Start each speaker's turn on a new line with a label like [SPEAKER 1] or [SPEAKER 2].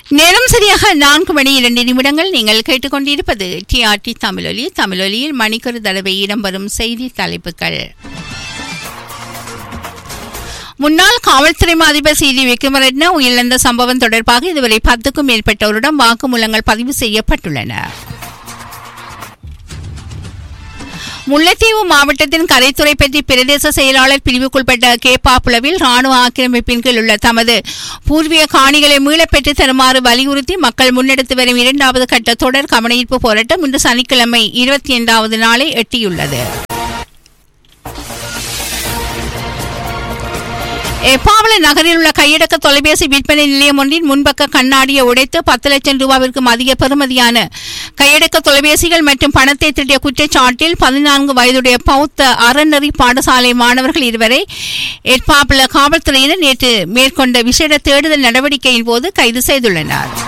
[SPEAKER 1] நேரம் சரியாக நான்கு மணி இரண்டு நிமிடங்கள் நீங்கள் கேட்டுக்கொண்டிருப்பது டிஆர்டி தமிழொலி தமிழொலியில் மணிக்கொரு தடவை இடம்பெறும் செய்தி தலைப்புகள் முன்னாள் காவல்துறை அதிபர் சி டி விக்ரமரட்ன உயிரிழந்த சம்பவம் தொடர்பாக இதுவரை பத்துக்கும் மேற்பட்டோரிடம் வாக்குமூலங்கள் பதிவு செய்யப்பட்டுள்ளன முல்லைத்தீவு மாவட்டத்தின் கரைத்துறை பற்றி பிரதேச செயலாளர் பிரிவுக்குட்பட்ட கேப்பாப்புலவில் ராணுவ ஆக்கிரமிப்பின் கீழ் உள்ள தமது பூர்வீக காணிகளை மீளப் பெற்றுத் தருமாறு வலியுறுத்தி மக்கள் முன்னெடுத்து வரும் இரண்டாவது கட்ட தொடர் கவனஈர்ப்பு போராட்டம் இன்று சனிக்கிழமை இருபத்தி ஐந்தாவது நாளை எட்டியுள்ளது எப்பாவள நகரில் உள்ள கையடக்க தொலைபேசி விற்பனை நிலையம் ஒன்றின் முன்பக்க கண்ணாடியை உடைத்து பத்து லட்சம் ரூபாவிற்கும் அதிக பெறுமதியான கையடக்க தொலைபேசிகள் மற்றும் பணத்தை திருடிய குற்றச்சாட்டில் பதினான்கு வயதுடைய பௌத்த அறநெறி பாடசாலை மாணவர்கள் இருவரை எட்பாப்பள காவல்துறையினர் நேற்று மேற்கொண்ட விசேட தேடுதல் நடவடிக்கையின் போது கைது செய்துள்ளனர்